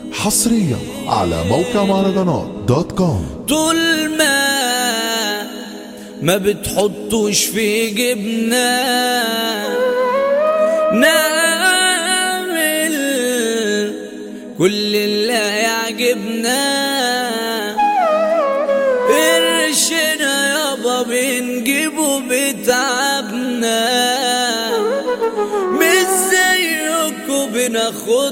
حصريا على موقع مهرجانات دوت كوم طول ما ما بتحطوش في جبنا نعمل كل اللي يعجبنا قرشنا يابا بنجيبه بتعبنا مش زيكم بناخد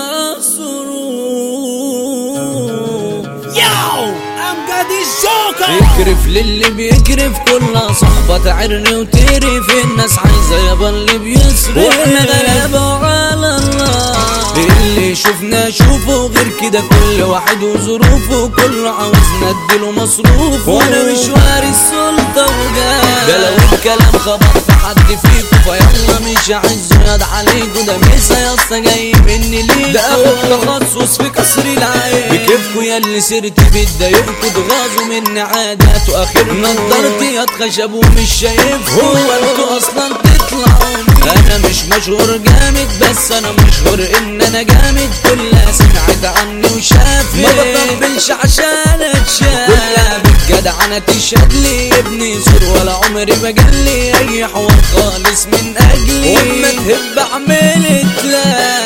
مصروف Yo, I'm got this joker. اكرف للي بيكرف كلها صحبة تعرني وتقرف الناس عايزة يابا اللي بيصرف واحنا غلابة وعلى الله اللي شفنا شوفه غير كده كل واحد وظروفه كله عاوز نديله مصروفه وانا مش واري السلطة وجاه ده لو الكلام خبط في حد فيكو فيلا مش عايز يد عليكو ده ميسا يا اسطى جاي مني ليكو ده اخد تخصص في كسر العين بكيفكو يا اللي سرت بتضايقكو تغاظوا مني عادات واخر نضارتي اتخشب ومش شايفكو هو انتوا اصلا تطلعوا انا مش مشهور جامد بس انا مشهور ان انا جامد كلها سمعت عني وشافت ما بطبلش عشان اتشاف كلها بالجدع انا تشهد لي ابني سور ولا عمري ما جالي اي حوار خالص من اجلي وما تهب عملت لا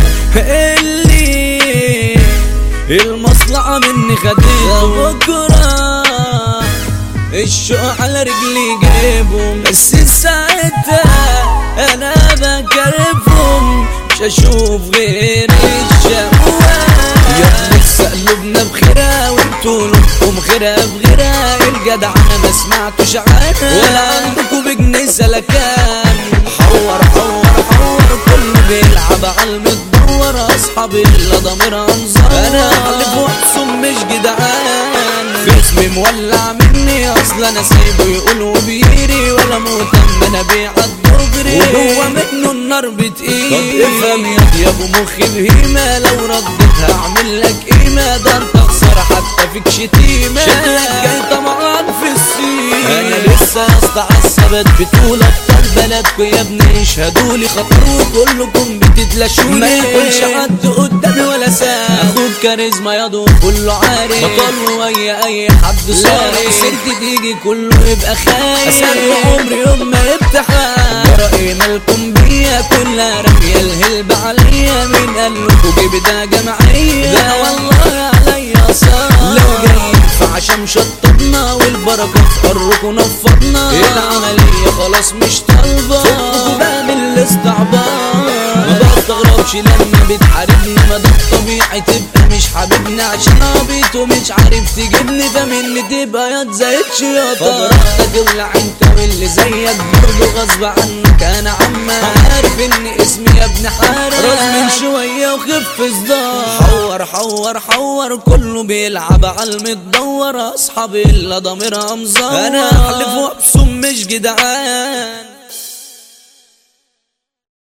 اللي المصلحة مني خدته بكرة الشوق على رجلي جيبهم بس ساعتها انا بكرفهم مش اشوف غير الشقوة يا لسه قلوبنا بخيرها وانتوا لكم خيرها بغيرها الجدع انا ما سمعتوش عنها ولا عندكوا بجنيه سلكان حور حور حور كله بيلعب على المدور اصحابي اللي ضميرها انظار انا حلف واقسم مش جدعان في اسمي مولع مني اصلا انا سايبه يقول وبيري ولا مهتم انا بيع الدغري وهو منه النار بتقيل طب افهم يا يا ابو مخي بهيمه لو رديتها اعمل لك قيمه ده انت خساره حتى فيك شتيمه شكلك جاي طمعان في السين انا لسه يا اسطى عالثبات بتقول ابطال بلدكوا يا ابني اشهدولي خاطروا كلكم بتتلاشوني ما يكونش حد قدامي ولا سام اخد كاريزما يا دو كله عارف بطل ويا اي حد صارف سيرتي تيجي كله يبقى خايف اسأل عمري يوم ما يفتحها رأي مالكم بيا كلها رمية الهلب عليا مين قال لكم جيب ده جمعية لا والله عليا صار لو جاي فعشان شطبنا والبركة في قركم نفضنا العملية خلاص مش طالبة فككوا بقى من الاستعباط ما بستغربش لما بتحاربني ما ده الطبيعي تبقى مش حبيبني عشان عبيط ومش عارف تجيبني فمني تبقى يا زيت شياطة فبراحتك ولع انت واللي زيك برضه غصب عنك انا عمال عارف ان اسمي يا ابن حارس راس من شوية وخف صداع حور حور حور كله بيلعب على المدور اصحابي اللي ضميرها مزور انا احلف وابصم مش جدعان